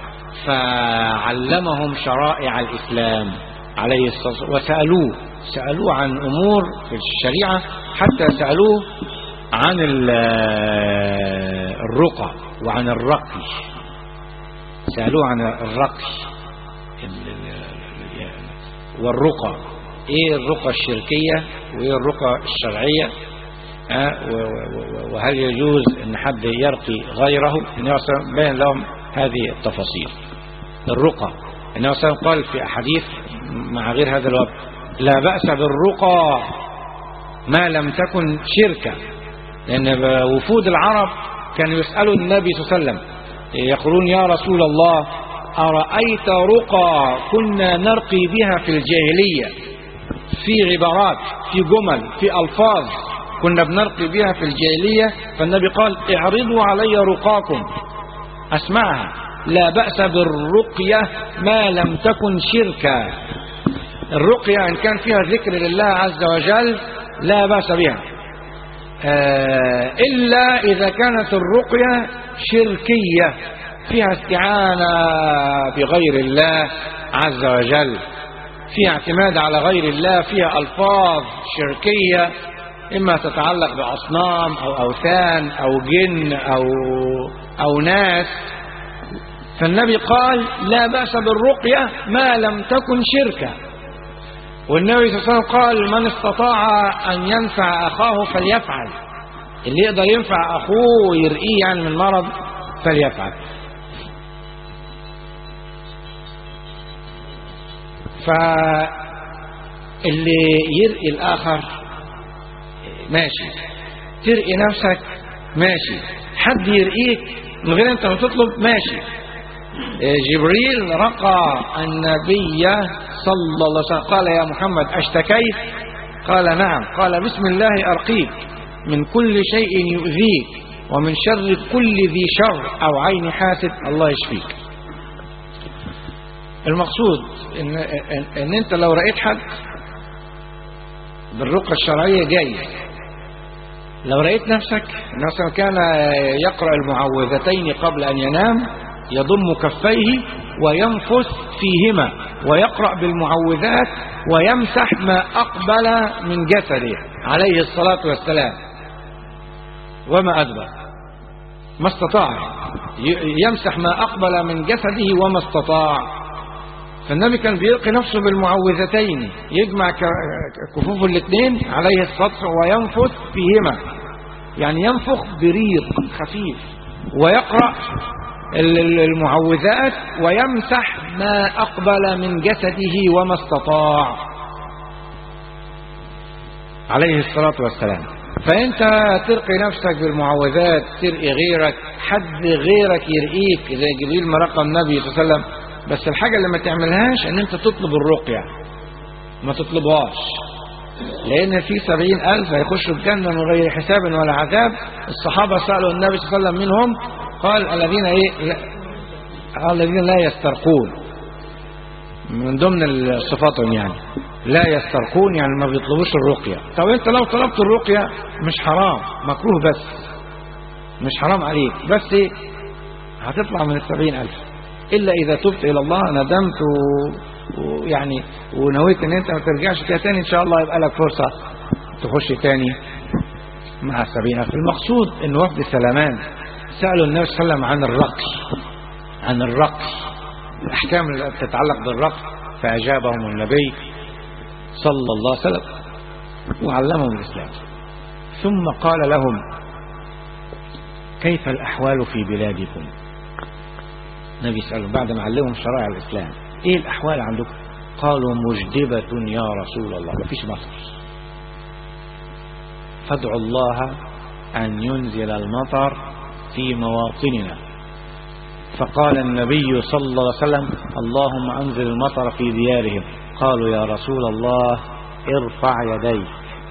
فعلمهم شرائع الإسلام عليه الصلاة والسلام وسألوه سألوه عن أمور في الشريعة حتى سألوه عن الرقى وعن الرقي سألوه عن الرقي والرقى ايه الرقى الشركية وايه الرقى الشرعية وهل يجوز ان حد يرقي غيره النبي صلى الله عليه وسلم بين لهم هذه التفاصيل الرقى النبي صلى الله عليه وسلم قال في احاديث مع غير هذا الوقت لا بأس بالرقى ما لم تكن شركة لأن وفود العرب كانوا يسألوا النبي صلى الله عليه وسلم يقولون يا رسول الله أرأيت رقى كنا نرقي بها في الجاهلية في عبارات في جمل في ألفاظ كنا بنرقي بها في الجاهلية فالنبي قال اعرضوا علي رقاكم أسمعها لا بأس بالرقية ما لم تكن شركا الرقية إن كان فيها ذكر لله عز وجل لا بأس بها آه إلا إذا كانت الرقية شركية فيها استعانة بغير الله عز وجل فيها اعتماد على غير الله فيها ألفاظ شركية إما تتعلق بأصنام أو أوثان أو جن أو, أو ناس فالنبي قال لا بأس بالرقية ما لم تكن شركة والنبي صلى الله عليه وسلم قال من استطاع أن ينفع أخاه فليفعل اللي يقدر ينفع أخوه ويرقيه يعني من مرض فليفعل فاللي يرقي الآخر ماشي ترقي نفسك ماشي حد يرقيك من غير انت ما تطلب ماشي جبريل رقى النبي صلى الله عليه وسلم قال يا محمد أشتكيت قال نعم قال بسم الله أرقيك من كل شيء يؤذيك ومن شر كل ذي شر أو عين حاسد الله يشفيك المقصود إن, إن, إن أنت لو رأيت حد بالرقى الشرعية جاي لو رأيت نفسك مثلا كان يقرأ المعوذتين قبل أن ينام يضم كفيه وينفث فيهما ويقرأ بالمعوذات ويمسح ما أقبل من جسده عليه الصلاة والسلام وما أدبر ما استطاع يمسح ما أقبل من جسده وما استطاع فالنبي كان بيلقي نفسه بالمعوذتين يجمع كفوفه الاثنين عليه السطح وينفث فيهما يعني ينفخ بريق خفيف ويقرأ المعوذات ويمسح ما أقبل من جسده وما استطاع عليه الصلاة والسلام فأنت ترقي نفسك بالمعوذات ترقي غيرك حد غيرك يرقيك زي جبريل ما رقى النبي صلى الله عليه وسلم بس الحاجة اللي ما تعملهاش ان انت تطلب الرقية ما تطلبهاش لان في سبعين الف هيخشوا الجنة من غير حساب ولا عذاب الصحابة سألوا النبي صلى الله عليه وسلم منهم قال الذين ايه لا الذين لا يسترقون من ضمن صفاتهم يعني لا يسترقون يعني ما بيطلبوش الرقية طب انت لو طلبت الرقية مش حرام مكروه بس مش حرام عليك بس ايه هتطلع من السبعين ألف إلا إذا تبت إلى الله ندمت ويعني ونويت ان انت ما ترجعش كده تاني ان شاء الله يبقى لك فرصة تخش تاني مع سبعين ألف المقصود أن وفد سلمان سألوا النبي صلى الله عليه وسلم عن الرقي عن الرقي الأحكام التي تتعلق بالرقي فأجابهم النبي صلى الله عليه وسلم وعلمهم الإسلام ثم قال لهم كيف الأحوال في بلادكم النبي يسألهم بعد ما علمهم شرائع الإسلام إيه الأحوال عندكم قالوا مجدبة يا رسول الله مفيش مطر فادعوا الله أن ينزل المطر في مواطننا فقال النبي صلى الله عليه وسلم اللهم أنزل المطر في ديارهم قالوا يا رسول الله ارفع يديك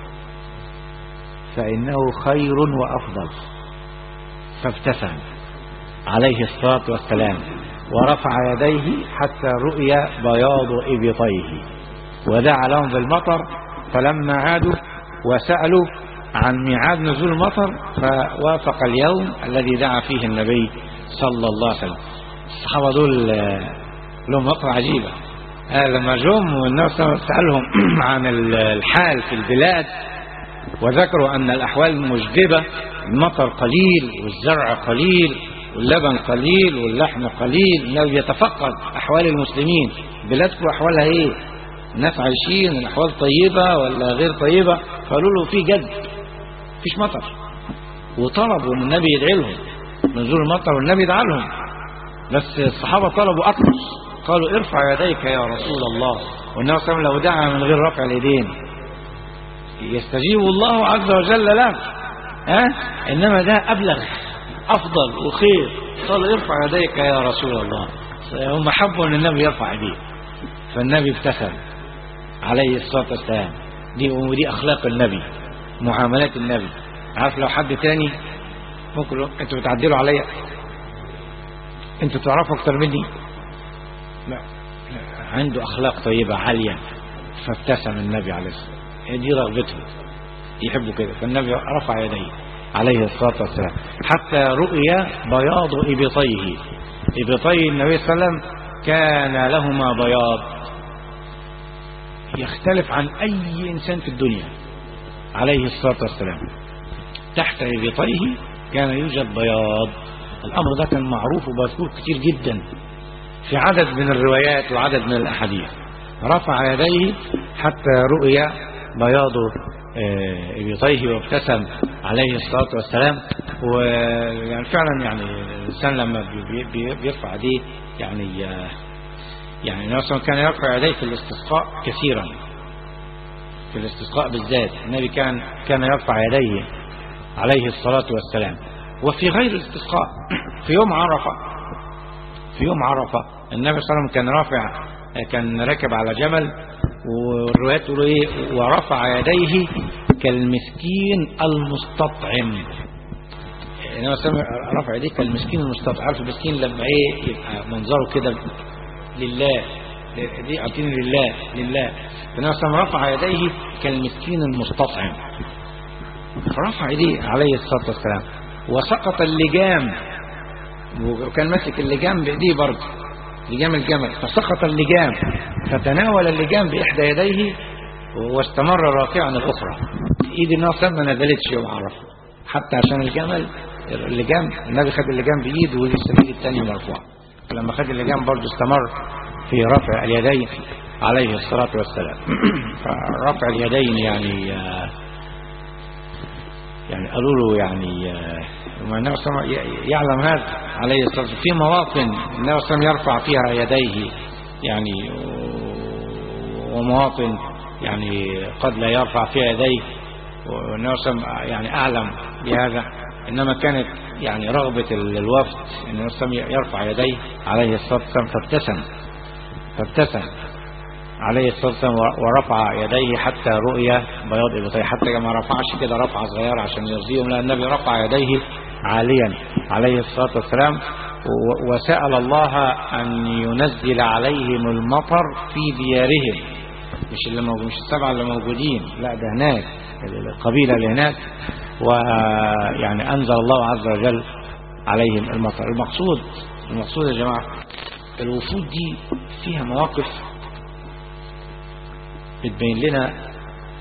فإنه خير وأفضل فابتسم عليه الصلاة والسلام ورفع يديه حتى رؤي بياض إبطيه ودعا لهم بالمطر فلما عادوا وسألوا عن ميعاد نزول المطر فوافق اليوم الذي دعا فيه النبي صلى الله عليه وسلم الصحابة دول لهم وقفة عجيبة لما جم والناس سألهم عن الحال في البلاد وذكروا أن الأحوال مجدبة المطر قليل والزرع قليل واللبن قليل واللحم قليل النبي يتفقد أحوال المسلمين بلادكم أحوالها إيه الناس عايشين الأحوال طيبة ولا غير طيبة قالوا له في جد فيش مطر وطلبوا من النبي يدعي لهم نزول المطر والنبي دعا لهم بس الصحابة طلبوا أكثر قالوا ارفع يديك يا رسول الله والنبي صلى الله عليه وسلم لو دعا من غير رفع اليدين يستجيب الله عز وجل له ها أه؟ إنما ده أبلغ أفضل وخير قال ارفع يديك يا رسول الله هم حبوا أن النبي يرفع يديه فالنبي ابتسم عليه الصلاة والسلام دي ودي أخلاق النبي معاملات النبي عارف لو حد تاني ممكن انتوا بتعدلوا عليا انتوا تعرفوا اكتر مني لا. لا عنده اخلاق طيبة عالية فابتسم النبي عليه الصلاة والسلام دي رغبته يحبوا كده فالنبي رفع يديه عليه الصلاة والسلام حتى رؤي بياض إبطيه إبطي النبي صلى الله عليه وسلم كان لهما بياض يختلف عن أي إنسان في الدنيا عليه الصلاة والسلام تحت إبطيه كان يوجد بياض الأمر ده كان معروف ومذكور كتير جدا في عدد من الروايات وعدد من الأحاديث رفع يديه حتى رؤي بياض إبطيه وابتسم عليه الصلاة والسلام ويعني فعلا يعني الإنسان لما بيرفع يديه يعني يعني النبي كان يرفع يديه في الاستسقاء كثيرا في الاستسقاء بالذات النبي كان كان يرفع يديه عليه الصلاة والسلام وفي غير الاستسقاء في يوم عرفة في يوم عرفة النبي صلى الله عليه وسلم كان رافع كان راكب على جمل والروايات تقول ايه ورفع يديه كالمسكين المستطعم النبي صلى الله عليه وسلم رفع يديه كالمسكين المستطعم عارف المسكين لما ايه يبقى منظره كده لله دي اعطيني لله لله النبي صلى الله عليه وسلم رفع يديه كالمسكين المستطعم فرفع يديه عليه الصلاة والسلام وسقط اللجام وكان ماسك اللجام بإيديه برضه لجام الجمل فسقط اللجام فتناول اللجام بإحدى يديه واستمر رافعا الأخرى إيد الناس ما نزلتش يوم عرفه حتى عشان الجمل اللجام النبي خد اللجام بإيده ولسه الإيد الثانية مرفوعة فلما خد اللجام برضه استمر في رفع اليدين عليه الصلاة والسلام فرفع اليدين يعني يعني قالوا له يعني النبي صلى الله عليه وسلم يعلم هذا عليه الصلاة والسلام في مواطن النبي صلى الله عليه وسلم يرفع فيها يديه يعني ومواطن يعني قد لا يرفع فيها يديه والنبي صلى الله عليه وسلم يعني أعلم بهذا إنما كانت يعني رغبة الوفد أن النبي صلى الله عليه وسلم يرفع يديه عليه الصلاة والسلام فابتسم فابتسم عليه الصلاة والسلام ورفع يديه حتى رؤية بياض إبطيه حتى ما رفعش كده رفعة صغيرة عشان يرضيهم لأن النبي رفع يديه عاليا عليه الصلاة والسلام وسأل الله أن ينزل عليهم المطر في ديارهم مش اللي موجود مش السبعة اللي موجودين لا ده هناك القبيلة اللي هناك ويعني أنزل الله عز وجل عليهم المطر المقصود المقصود يا جماعة الوفود دي فيها مواقف بتبين لنا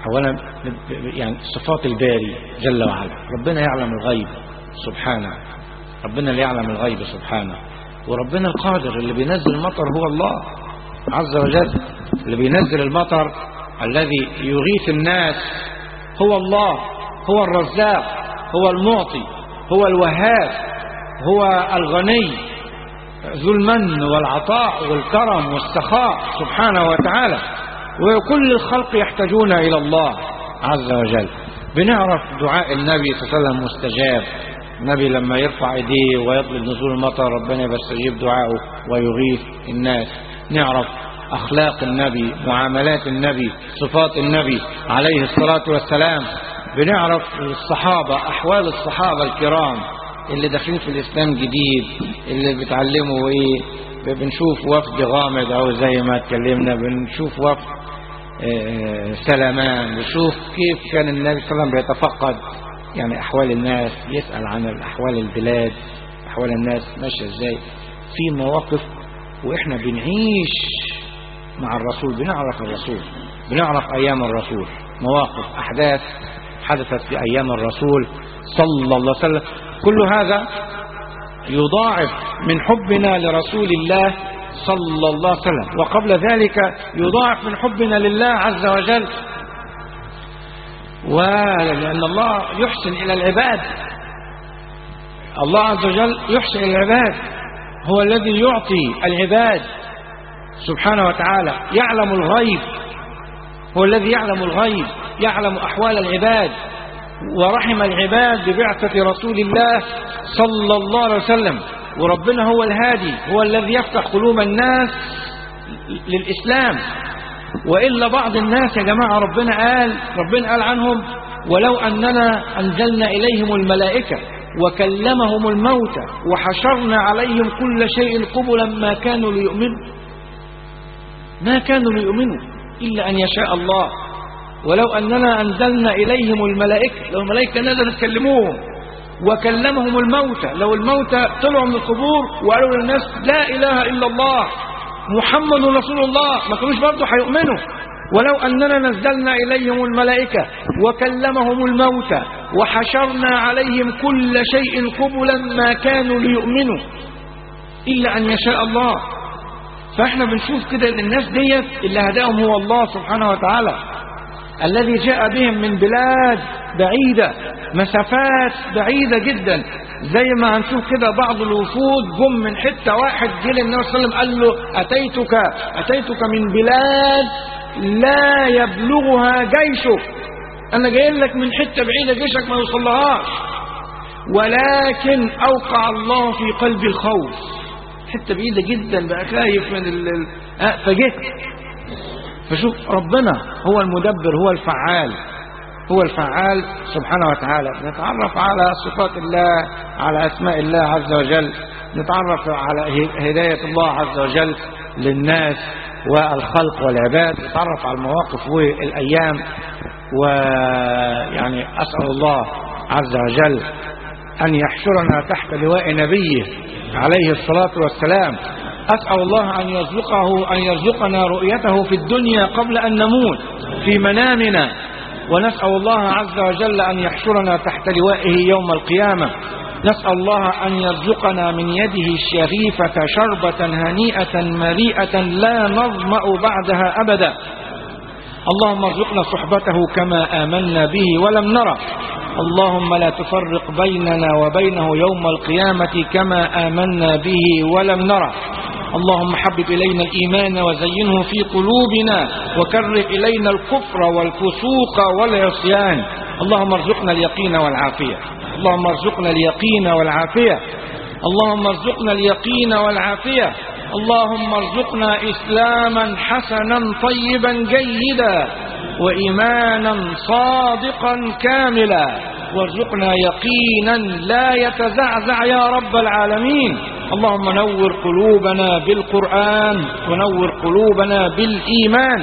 أولا يعني صفات الباري جل وعلا ربنا يعلم الغيب سبحانه ربنا اللي يعلم الغيب سبحانه وربنا القادر اللي بينزل المطر هو الله عز وجل اللي بينزل المطر الذي يغيث الناس هو الله هو الرزاق هو المعطي هو الوهاب هو الغني ذو المن والعطاء والكرم والسخاء سبحانه وتعالى وكل الخلق يحتاجون إلى الله عز وجل بنعرف دعاء النبي صلى الله عليه وسلم مستجاب النبي لما يرفع ايديه ويطلب نزول المطر ربنا يستجيب دعائه ويغيث الناس نعرف أخلاق النبي معاملات النبي صفات النبي عليه الصلاة والسلام بنعرف الصحابة أحوال الصحابة الكرام اللي داخلين في الإسلام جديد اللي بيتعلموا إيه بنشوف وفد غامض أو زي ما اتكلمنا بنشوف وفد آه، سلمان بنشوف كيف كان النبي صلى الله عليه وسلم بيتفقد يعني أحوال الناس يسأل عن أحوال البلاد أحوال الناس ماشية إزاي في مواقف وإحنا بنعيش مع الرسول بنعرف الرسول بنعرف أيام الرسول مواقف أحداث حدثت في أيام الرسول صلى الله عليه وسلم كل هذا يضاعف من حبنا لرسول الله صلى الله عليه وسلم وقبل ذلك يضاعف من حبنا لله عز وجل ولأن الله يحسن إلى العباد الله عز وجل يحسن إلى العباد هو الذي يعطي العباد سبحانه وتعالى يعلم الغيب هو الذي يعلم الغيب يعلم أحوال العباد ورحم العباد ببعثة رسول الله صلى الله عليه وسلم وربنا هو الهادي هو الذي يفتح قلوب الناس للإسلام وإلا بعض الناس يا جماعة ربنا قال ربنا قال عنهم ولو أننا أنزلنا إليهم الملائكة وكلمهم الموتى وحشرنا عليهم كل شيء قبلا ما كانوا ليؤمنوا ما كانوا ليؤمنوا إلا أن يشاء الله ولو أننا أنزلنا إليهم الملائكة لو الملائكة نزلت كلموهم وكلمهم الموتى لو الموتى طلعوا من القبور وقالوا للناس لا إله إلا الله محمد رسول الله ما كانوش برضه هيؤمنوا ولو أننا نزلنا إليهم الملائكة وكلمهم الموتى وحشرنا عليهم كل شيء قبلا ما كانوا ليؤمنوا إلا أن يشاء الله فاحنا بنشوف كده ان الناس ديت اللي هداهم هو الله سبحانه وتعالى الذي جاء بهم من بلاد بعيدة مسافات بعيدة جدا زي ما هنشوف كده بعض الوفود جم من حتة واحد جه للنبي صلى الله عليه وسلم قال له أتيتك أتيتك من بلاد لا يبلغها جيشك أنا جاي لك من حتة بعيدة جيشك ما يوصلهاش ولكن أوقع الله في قلبي الخوف حتة بعيدة جدا بقى خايف من ال ال- آه، فجه فشوف ربنا هو المدبر هو الفعال هو الفعال سبحانه وتعالى نتعرف على صفات الله على أسماء الله عز وجل نتعرف على ه- هداية الله عز وجل للناس والخلق والعباد نتعرف على المواقف والأيام ويعني أسأل الله عز وجل أن يحشرنا تحت لواء نبيه عليه الصلاة والسلام أسأل الله أن يرزقه أن يرزقنا رؤيته في الدنيا قبل أن نموت في منامنا ونسأل الله عز وجل أن يحشرنا تحت لوائه يوم القيامة نسأل الله أن يرزقنا من يده الشريفة شربة هنيئة مريئة لا نظمأ بعدها أبدا اللهم ارزقنا صحبته كما آمنا به ولم نرى اللهم لا تفرق بيننا وبينه يوم القيامة كما آمنا به ولم نرى اللهم حبب إلينا الإيمان وزينه في قلوبنا وكره إلينا الكفر والفسوق والعصيان اللهم ارزقنا اليقين والعافية اللهم ارزقنا اليقين والعافية اللهم ارزقنا اليقين والعافية اللهم ارزقنا إسلاما حسنا طيبا جيدا وإيمانا صادقا كاملا وارزقنا يقينا لا يتزعزع يا رب العالمين اللهم نور قلوبنا بالقرآن ونور قلوبنا بالإيمان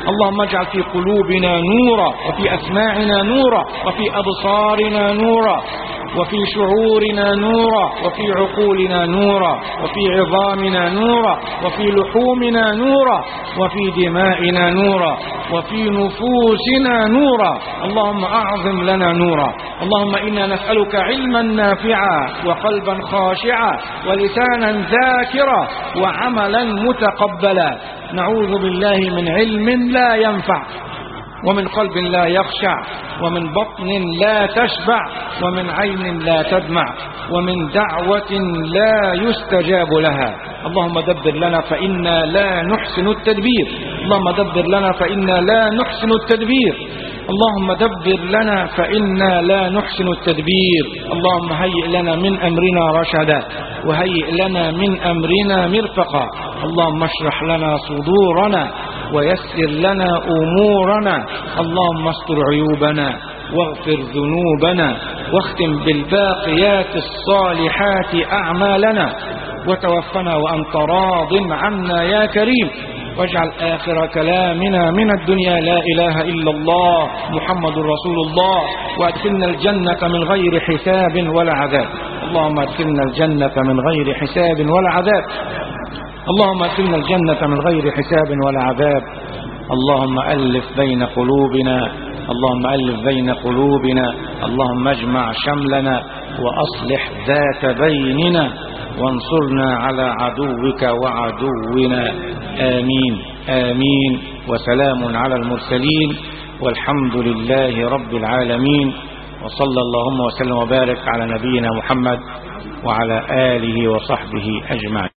اللهم اجعل في قلوبنا نورا وفي أسماعنا نورا وفي أبصارنا نورا وفي شعورنا نورا وفي عقولنا نورا وفي عظامنا نورا وفي لحومنا نورا وفي دمائنا نورا وفي نفوسنا نورا اللهم أعظم لنا نورا اللهم إنا نسألك علما نافعا وقلبا خاشعا ولسانا ذاكرا وعملا متقبلا نعوذ بالله من علم لا ينفع ومن قلب لا يخشع ومن بطن لا تشبع ومن عين لا تدمع ومن دعوة لا يستجاب لها اللهم دبر لنا فإنا لا نحسن التدبير اللهم دبر لنا فإنا لا نحسن التدبير اللهم دبر لنا فإنا لا نحسن التدبير اللهم هيئ لنا من أمرنا رشدا وهيئ لنا من أمرنا مرفقا اللهم اشرح لنا صدورنا ويسر لنا أمورنا اللهم استر عيوبنا واغفر ذنوبنا واختم بالباقيات الصالحات أعمالنا وتوفنا وأنت راض عنا يا كريم واجعل آخر كلامنا من الدنيا لا إله إلا الله محمد رسول الله وأدخلنا الجنة من غير حساب ولا عذاب اللهم أدخلنا الجنة من غير حساب ولا عذاب اللهم ادخلنا الجنة من غير حساب ولا عذاب اللهم ألف بين قلوبنا اللهم ألف بين قلوبنا اللهم اجمع شملنا وأصلح ذات بيننا وانصرنا على عدوك وعدونا آمين آمين وسلام على المرسلين والحمد لله رب العالمين وصلى اللهم وسلم وبارك على نبينا محمد وعلى آله وصحبه أجمعين